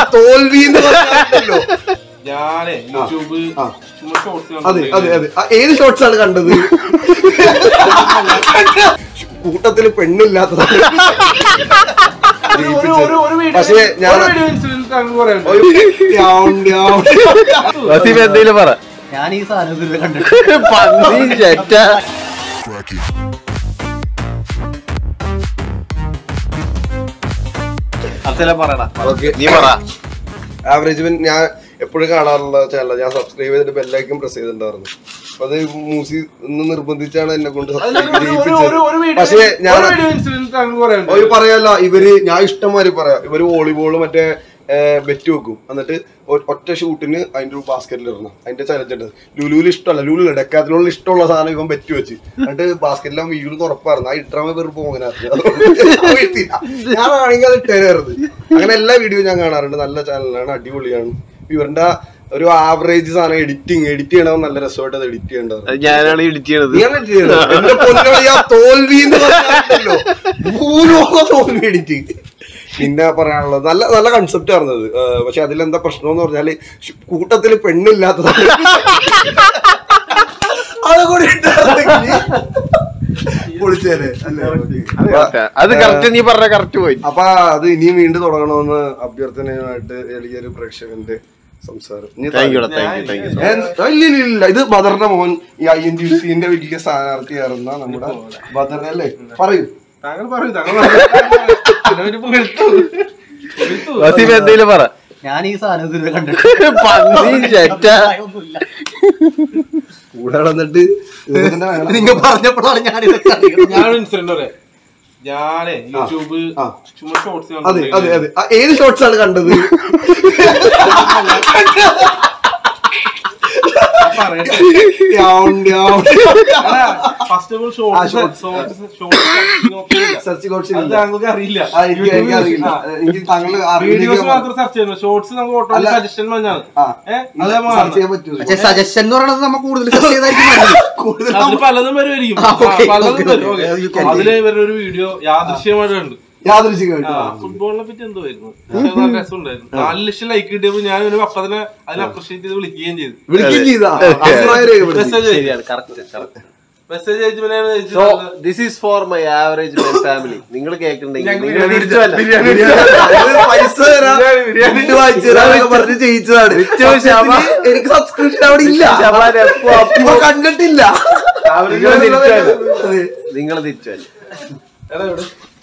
തോൽവി എന്ന് പറഞ്ഞാലോ ഞാനേ യൂട്യൂബ് ആ. ചുമ്മാ ഷോർട്സ് അതെ അതെ അതെ ആ, ഏത് ഷോർട്സ് ആണ് കണ്ടത് കൂട്ടത്തില് പെണ്ണില്ലാത്തതാണ് പക്ഷേ ഞാൻ ഒരു ഡൗൺ, ഡൗൺ. വസീഫ് എന്തെങ്കിലും പറ ഞാൻ ഈ സാധനം ഇതുവരെ കണ്ടിട്ടില്ല പന്നി ചെറ്റ അസല പറയണ Okay. നീ പറ ആവറേജ് പിന്നെ ഞാൻ എപ്പോഴും കാണാറുള്ള ചാനൽ ഞാൻ സബ്സ്ക്രൈബ് ചെയ്തിട്ട് ബെല്ലൈക്കും പ്രസ് ചെയ്തിട്ടുണ്ടായിരുന്നു അപ്പൊ അത് മൂസി ഒന്ന് നിർബന്ധിച്ചാണ് എന്നെ കൊണ്ട് സബ്സ്ക്രൈബ് ചെയ്യിപ്പിച്ചത് പക്ഷേ ഞാൻ അവര് പറയല്ല ഇവര് ഞാൻ ഇഷ്ടംമാതിരി പറയാം ഇവര് വോളിബോള് മറ്റേ ബെറ്റ് വെക്കും എന്നിട്ട് ഒ- ഒറ്റ ഷൂട്ടിന് അതിന്റെ ഒരു ബാസ്ക്കറ്റിൽ ഇടണം അതിന്റെ ചലച്ചിട്ട് ലുലുവിൽ ഇഷ്ടമല്ല ലുലു ഡെക്കാത്തിലുള്ള ഇഷ്ടമുള്ള സാധനം ഇവൻ ബെറ്റ് വെച്ച് എന്നിട്ട് ബാസ്ക്കറ്റിലാൻ വീട് ഉറപ്പായിരുന്നു ആ ഇട്ടാമ വെറുതെ പോകാനായിരുന്നു ഞാനാണെങ്കിൽ അത് ഇട്ടേരായിരുന്നു അങ്ങനെ എല്ലാ വീഡിയോ ഞാൻ കാണാറുണ്ട് നല്ല ചാനലാണ് അടിപൊളിയാണ് ഇവരുടെ ഒരു ആവറേജ് സാധനം എഡിറ്റിങ് എഡിറ്റ് ചെയ്യണത് നല്ല രസമായിട്ട് അത് എഡിറ്റ് ചെയ്യേണ്ടത് അത് ഞാനാണ് ഇടിച്ച് ചെയ്യണത് നീ അങ്ങനെ ചെയ്യണം. എന്റെ പൊന്നോളി ആ തോൽവി എന്ന് പറഞ്ഞാലോ ഭൂലോക തോൽവി എഡിറ്റിംഗ് പിന്നെ പറയാനുള്ളത് നല്ല നല്ല കൺസെപ്റ്റ് ആയിരുന്നത് പക്ഷെ അതിലെന്താ പ്രശ്നം എന്ന് പറഞ്ഞാല് ഷ്- കൂട്ടത്തില് പെണ്ണില്ലാത്തതാണ് അതുകൂടി ഇട്ടായിരുന്നെങ്കില് പൊളിച്ചേനെ അല്ലേ അത് കറക്റ്റ് നീ പറഞ്ഞ കറക്റ്റ് പോയി അപ്പൊ അത് ഇനിയും വീണ്ടും തുടങ്ങണമെന്ന് അഭ്യർത്ഥനയുമായിട്ട് എളിയൊരു പ്രേക്ഷകന്റെ സംസാരം ഇനി thank you thank you thank you ഏ, ഇല്ല, ഇല്ല, ഇല്ല. ഇത് ബദറിന്റെ മോൻ ഈ ഐ എൻ ടി സിന്റെ വലിയ സ്ഥാനാർത്ഥിയായിരുന്ന നമ്മുടെ ബദർ അല്ലേ പറയൂ താങ്കൾ പറയൂ താങ്കൾ പറയൂ. ചിലവര് പുകഴ്ത്തും. പുകഴ്ത്തും. വസീഫ് എന്തെങ്കിലും പറ ഞാൻ ഈ സാധനം ഇതുവരെ കണ്ടിട്ടില്ല പന്നി ചെറ്റ ഒന്നുമില്ല കൂടെ വന്നിട്ട് ഇതിന്റെ വേണം. നിങ്ങൾ പറഞ്ഞപ്പോഴാണ് ഞാൻ ഇതൊക്കെ അറിയുന്നത് ഞാനൊരു ഇൻസിഡന്റ് പറയാം ഞാനേ യൂട്യൂബ് ആ. ചുമ്മാ ഷോർട്സ് അതെ അതെ അതെ ആ, ഏത് ഷോർട്സ് ആണ് കണ്ടത് പറയട്ടെ down, down. First of all ആ, shorts shorts. Shorts shorts search codes അത് ഇല്ല. താങ്കൾക്ക് അറിയില്ല ആ, എനിക്ക് എനിക്ക് അറിയില്ല എനിക്ക് താങ്കൾ വീഡിയോസ് മാത്രം സെർച്ച് ചെയ്യുന്നു ഷോർട്സ് നമുക്ക് ഓട്ടോ അല്ല. സജഷൻ പറഞ്ഞാണ് ആ. ഏഹ് അത് സെർച്ച് മാറണം. ചെയ്യാൻ പറ്റൂല പക്ഷെ സജഷൻ എന്ന് പറയുന്നത് നമ്മൾ കൂടുതൽ സെർച്ച് ചെയ്തായിരിക്കും നല്ലത്. കൂടുതൽ അതിൽ പലതും വരുമായിരിക്കും ആ, okay, പലതും okay, വരും okay. okay. You can- അതില് ഇവരുടെ ഒരു വീഡിയോ യാദൃശ്യമായിട്ട് കണ്ടു യാദൃശികമായിട്ട് ഫുട്ബോളിനെ പറ്റി എന്തോ ആയിരുന്നു പക്ഷെ അത് നല്ല രസമുണ്ടായിരുന്നു നാല് ലക്ഷം ലൈക്ക് കിട്ടിയപ്പോ ഞാൻ ഒരു അപ്പതിനെ അതിനെ അപ്രീഷിയേറ്റ് ചെയ്ത് വിളിക്കുകയും ചെയ്തു വിളിക്കുകയും ചെയ്താ അഭിപ്രായം രേഖപ്പെടുത്തി. മെസ്സേജ് ശരിയാണ് കറക്റ്റ് കറക്റ്റ് മെസ്സേജ് അയച്ചു so this is for my average men family നിങ്ങൾ കേൾക്കുന്നുണ്ടെങ്കിൽ ഞങ്ങൾ നിങ്ങൾ ബിരിയാണി തിരിച്ചുവല്ല ബിരിയാണി അതായത് പൈസ തരാം ബിരിയാണി, ഫുഡ് വാങ്ങിച്ചു തരാന്നൊക്കെ പറഞ്ഞ് ചെയ്യിച്ചതാണ് ഏറ്റവും ശമ- സത്യത്തില് എനിക്ക് സബ്സ്ക്രിപ്ഷൻ അവിടെ ഇല്ല ശതമാനം എപ്പോ അപ്പോ ഇപ്പൊ കണ്ടിട്ടില്ല നിങ്ങൾ തിരിച്ചുവല്ല അതെ. നിങ്ങൾ തിരിച്ചുവല്ല